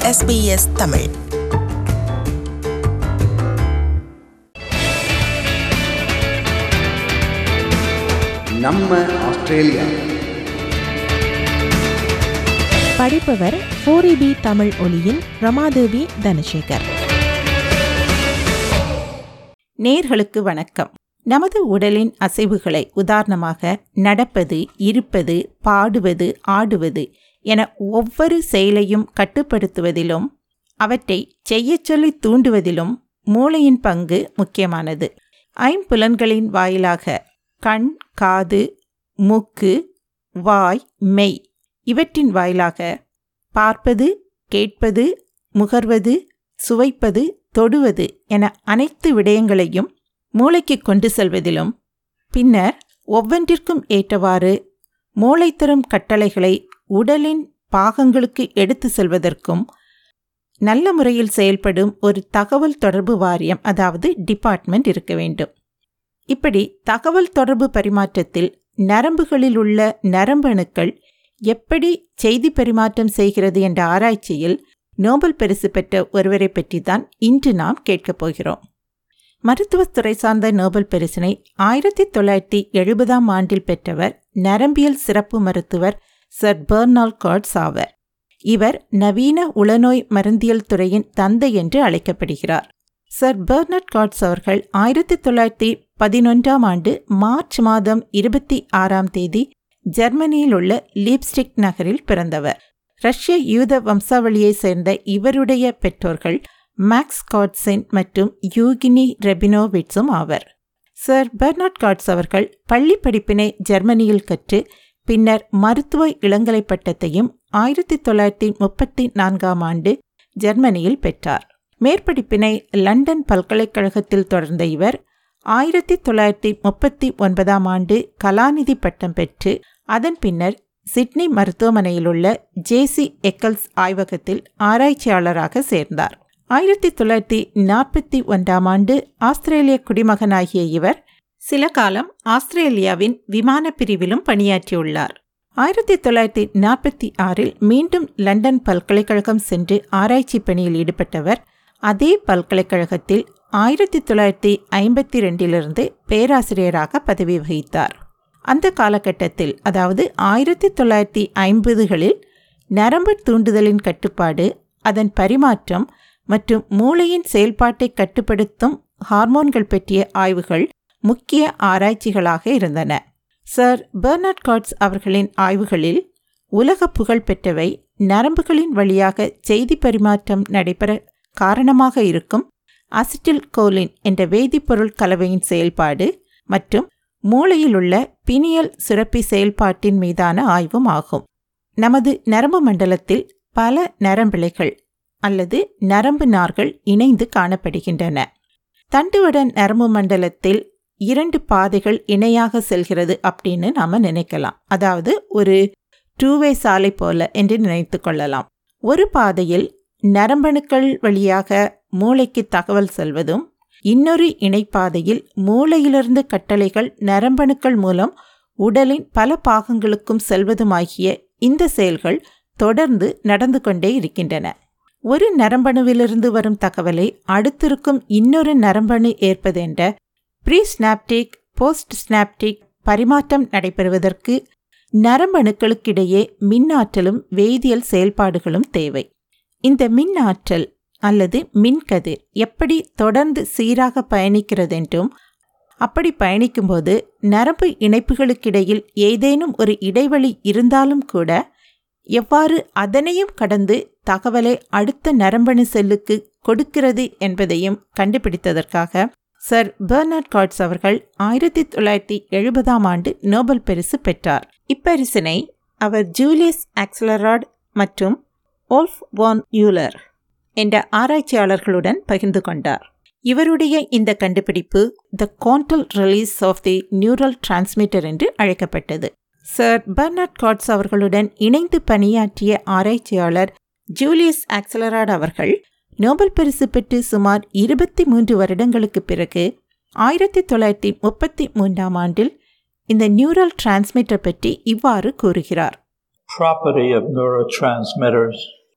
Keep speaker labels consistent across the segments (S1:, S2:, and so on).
S1: SBS Tamil
S2: நம்ம Australia
S3: படிப்பவர் ஃபோரிபி Tamil ஒலியின் ரமாதேவி தனசேகர்
S4: நேர்களுக்கு வணக்கம் நமது உடலின் அசைவுகளை உதாரணமாக நடப்பது இருப்பது பாடுவது ஆடுவது என ஒவ்வொரு செயலையும் கட்டுப்படுத்துவதிலும் அவற்றை செய்யச் சொல்லி தூண்டுவதிலும் மூளையின் பங்கு முக்கியமானது ஐம்புலன்களின் வாயிலாக கண் காது மூக்கு வாய் மெய் இவற்றின் வாயிலாக பார்ப்பது கேட்பது முகர்வது சுவைப்பது தொடுவது என அனைத்து விடயங்களையும் மூளைக்கு கொண்டு செல்வதிலும் பின்னர் ஒவ்வொன்றிற்கும் ஏற்றவாறு மூளை தரும் கட்டளைகளை உடலின் பாகங்களுக்கு எடுத்து செல்வதற்கும் நல்ல முறையில் செயல்படும் ஒரு தகவல் தொடர்பு வாரியம் அதாவது டிபார்ட்மெண்ட் இருக்க வேண்டும் இப்படி தகவல் தொடர்பு பரிமாற்றத்தில் நரம்புகளில் உள்ள நரம்பணுக்கள் எப்படி செய்தி பரிமாற்றம் செய்கிறது என்ற ஆராய்ச்சியில் நோபல் பரிசு பெற்ற ஒருவரை பற்றி தான் இன்று நாம் கேட்கப் போகிறோம் மருத்துவத்துறை சார்ந்த நோபல் பரிசினை ஆயிரத்தி தொள்ளாயிரத்தி எழுபதாம் ஆண்டில் பெற்றவர் நரம்பியல் சிறப்பு மருத்துவர் சர் பெர்னால் கார்ட்ஸ் ஆவர் இவர் நவீன உளநோய் மருந்தியல் துறையின் தந்தை என்று அழைக்கப்படுகிறார் சர் பெர்னட் கார்ட்ஸ் அவர்கள் ஆயிரத்தி தொள்ளாயிரத்தி பதினொன்றாம் ஆண்டு மார்ச் மாதம் இருபத்தி ஆறாம் தேதி ஜெர்மனியில் உள்ள லீப்ஸ்டிக் நகரில் பிறந்தவர் ரஷ்ய யூத வம்சாவளியைச் சேர்ந்த இவருடைய பெற்றோர்கள் மேக்ஸ் காட்ஸின் மற்றும் யூகினி ரெபினோவிட்ஸும் ஆவர் சர் பெர்னாட் காட்ஸ் அவர்கள் பள்ளி படிப்பினை ஜெர்மனியில் கற்று பின்னர் மருத்துவ இளங்கலை பட்டத்தையும் ஆயிரத்தி தொள்ளாயிரத்தி முப்பத்தி நான்காம் ஆண்டு ஜெர்மனியில் பெற்றார் மேற்படிப்பினை லண்டன் பல்கலைக்கழகத்தில் தொடர்ந்த இவர் ஆயிரத்தி தொள்ளாயிரத்தி முப்பத்தி ஒன்பதாம் ஆண்டு கலாநிதி பட்டம் பெற்று அதன் பின்னர் சிட்னி மருத்துவமனையில் உள்ள ஜேசி எக்கல்ஸ் ஆய்வகத்தில் ஆராய்ச்சியாளராக சேர்ந்தார் ஆயிரத்தி தொள்ளாயிரத்தி நாற்பத்தி ஒன்றாம் ஆண்டு ஆஸ்திரேலிய குடிமகனாகிய இவர் சில காலம் ஆஸ்திரேலியாவின் விமான பிரிவிலும் பணியாற்றியுள்ளார் ஆயிரத்தி தொள்ளாயிரத்தி நாற்பத்தி ஆறில் மீண்டும் லண்டன் பல்கலைக்கழகம் சென்று ஆராய்ச்சி பணியில் ஈடுபட்டவர் அதே பல்கலைக்கழகத்தில் ஆயிரத்தி தொள்ளாயிரத்தி ஐம்பத்தி ரெண்டிலிருந்து பேராசிரியராக பதவி வகித்தார் அந்த காலகட்டத்தில் அதாவது ஆயிரத்தி தொள்ளாயிரத்தி ஐம்பதுகளில் நரம்பு தூண்டுதலின் கட்டுப்பாடு அதன் பரிமாற்றம் மற்றும் மூளையின் செயல்பாட்டை கட்டுப்படுத்தும் ஹார்மோன்கள் பற்றிய ஆய்வுகள் முக்கிய ஆராய்ச்சிகளாக இருந்தன சர் பெர்னட் காட்ஸ் அவர்களின் ஆய்வுகளில் உலக புகழ் பெற்றவை நரம்புகளின் வழியாக செய்தி பரிமாற்றம் நடைபெற காரணமாக இருக்கும் அசிட்டில் கோலின் என்ற வேதிப்பொருள் கலவையின் செயல்பாடு மற்றும் மூளையில் உள்ள பினியல் சுரப்பி செயல்பாட்டின் மீதான ஆய்வும் ஆகும் நமது நரம்பு மண்டலத்தில் பல நரம்பிழைகள் அல்லது நரம்பு நார்கள் இணைந்து காணப்படுகின்றன தண்டுவட நரம்பு மண்டலத்தில் இரண்டு பாதைகள் இணையாக செல்கிறது அப்படின்னு நாம் நினைக்கலாம் அதாவது ஒரு டூவே சாலை போல என்று நினைத்து கொள்ளலாம் ஒரு பாதையில் நரம்பணுக்கள் வழியாக மூளைக்கு தகவல் செல்வதும் இன்னொரு இணைப்பாதையில் மூளையிலிருந்து கட்டளைகள் நரம்பணுக்கள் மூலம் உடலின் பல பாகங்களுக்கும் செல்வதுமாகிய இந்த செயல்கள் தொடர்ந்து நடந்து கொண்டே இருக்கின்றன ஒரு நரம்பணுவிலிருந்து வரும் தகவலை அடுத்திருக்கும் இன்னொரு நரம்பணு ஏற்பதென்ற ப்ரீ ஸ்னாப்டிக் போஸ்ட் ஸ்னாப்டிக் பரிமாற்றம் நடைபெறுவதற்கு நரம்பணுக்களுக்கிடையே மின்னாற்றலும் வேதியியல் செயல்பாடுகளும் தேவை இந்த மின்னாற்றல் அல்லது மின்கதிர் எப்படி தொடர்ந்து சீராக பயணிக்கிறது என்றும் அப்படி பயணிக்கும்போது நரம்பு இணைப்புகளுக்கிடையில் ஏதேனும் ஒரு இடைவெளி இருந்தாலும் கூட எவ்வாறு அதனையும் கடந்து தகவலை அடுத்த நரம்பணு செல்லுக்கு கொடுக்கிறது என்பதையும் கண்டுபிடித்ததற்காக சர் பெர்னாட் காட்ஸ் அவர்கள் ஆயிரத்தி தொள்ளாயிரத்தி எழுபதாம் ஆண்டு நோபல் பரிசு பெற்றார் இப்பரிசினை அவர் ஜூலியஸ் ஆக்சலராட் மற்றும் ஓல்ஃப் வான் யூலர் என்ற ஆராய்ச்சியாளர்களுடன் பகிர்ந்து கொண்டார் இவருடைய இந்த கண்டுபிடிப்பு the quantal release of the neural transmitter என்று அழைக்கப்பட்டது சர் பெர்னாட் காட்ஸ் அவர்களுடன் இணைந்து பணியாற்றிய ஆராய்ச்சியாளர் ஜூலியஸ் ஆக்சலராட் அவர்கள் நோபல் பரிசு பெற்று சுமார் இருபத்தி மூன்று வருடங்களுக்கு பிறகு ஆயிரத்தி தொள்ளாயிரத்தி முப்பத்தி மூன்றாம் ஆண்டில் இந்த நியூரல் டிரான்ஸ்மிட்டர் பற்றி இவ்வாறு கூறுகிறார்
S5: property of neurotransmitters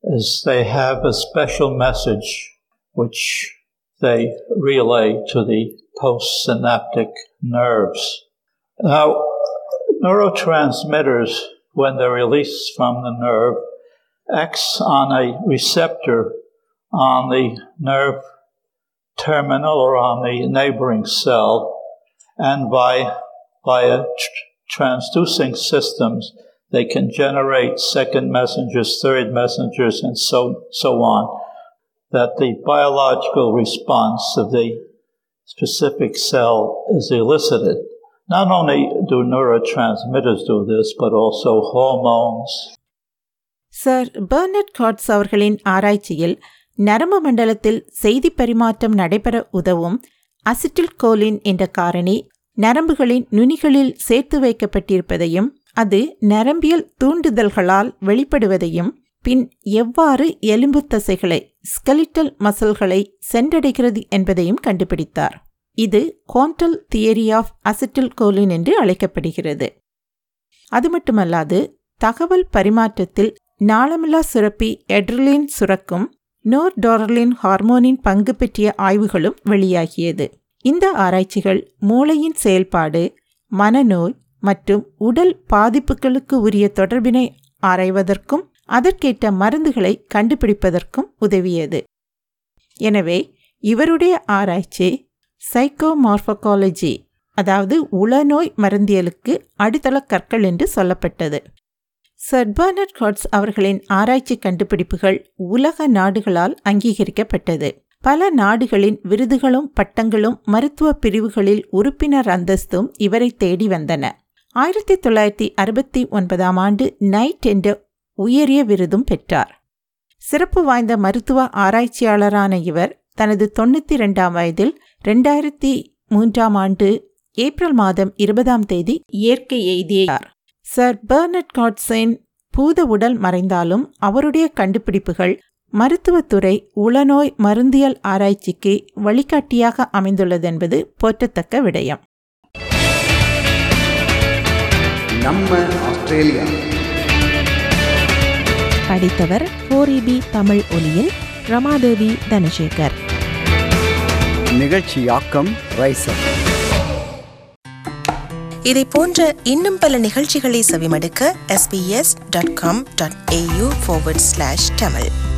S1: is they have a special message which they relay to the postsynaptic nerves. Now, neurotransmitters, when they're released from the nerve, acts on a receptor on the nerve terminal or on the neighboring cell, and by by a tr- transducing systems, they can generate second messengers, third messengers, and so so on. That the biological response of the specific cell is elicited. Not only do neurotransmitters do this, but also hormones,
S4: Sir Bernard Katz அவர்களின் ஆராய்ச்சியில் நரம்பு மண்டலத்தில் செய்தி பரிமாற்றம் நடைபெற உதவும் அசிட்டில் கோலின் என்ற காரணி நரம்புகளின் நுனிகளில் சேர்த்து வைக்கப்பட்டிருப்பதையும் அது நரம்பியல் தூண்டுதல்களால் வெளிப்படுவதையும் பின் எவ்வாறு எலும்பு தசைகளை ஸ்கெலிட்டல் மசில்களை சென்றடைகிறது என்பதையும் கண்டுபிடித்தார் இது quantal theory of acetylcholine என்று அழைக்கப்படுகிறது அது மட்டுமல்லாது தகவல் பரிமாற்றத்தில் நாளமில்லா சுரப்பி எட்ரலின் சுரக்கும் நோர்டோரலின் ஹார்மோனின் பங்கு பற்றிய ஆய்வுகளும் வெளியாகியது இந்த ஆராய்ச்சிகள் மூளையின் செயல்பாடு மனநோய் மற்றும் உடல் பாதிப்புகளுக்கு உரிய தொடர்பினை ஆராய்வதற்கும் அதற்கேற்ற மருந்துகளை கண்டுபிடிப்பதற்கும் உதவியது எனவே இவருடைய ஆராய்ச்சி சைக்கோமார்பகாலஜி அதாவது உளநோய் மருந்தியலுக்கு அடித்தள கற்கள் என்று சொல்லப்பட்டது சர் பெர்னட் காட்ஸ் அவர்களின் ஆராய்ச்சி கண்டுபிடிப்புகள் உலக நாடுகளால் அங்கீகரிக்கப்பட்டது பல நாடுகளின் விருதுகளும் பட்டங்களும் மருத்துவ பிரிவுகளில் உறுப்பினர் அந்தஸ்தும் இவரை தேடி வந்தன ஆயிரத்தி தொள்ளாயிரத்தி அறுபத்தி ஒன்பதாம் ஆண்டு நைட் என்ற உயரிய விருதும் பெற்றார் சிறப்பு வாய்ந்த மருத்துவ ஆராய்ச்சியாளரான இவர் தனது தொண்ணூற்றி ரெண்டாம் வயதில் ரெண்டாயிரத்தி மூன்றாம் ஆண்டு ஏப்ரல் மாதம் இருபதாம் தேதி இயற்கை எய்தியார் சர் பெர்னட் காட்ஸின் பூத உடல் மறைந்தாலும் அவருடைய கண்டுபிடிப்புகள் மருத்துவத்துறை உளநோய் மருந்தியல் ஆராய்ச்சிக்கு வழிகாட்டியாக அமைந்துள்ளதென்பது போற்றத்தக்க விடயம்
S2: நம்ம ஆஸ்திரேலியா
S3: படித்தவர் ஃபோரிபி தமிழ் ஒலியில் ரமாதேவி தனசேகர்
S2: நிகழ்ச்சியாக்கம் ரைசர்
S5: இதை போன்ற இன்னும் பல நிகழ்ச்சிகளை செவிமடுக்க sbs.com.au forward slash tamil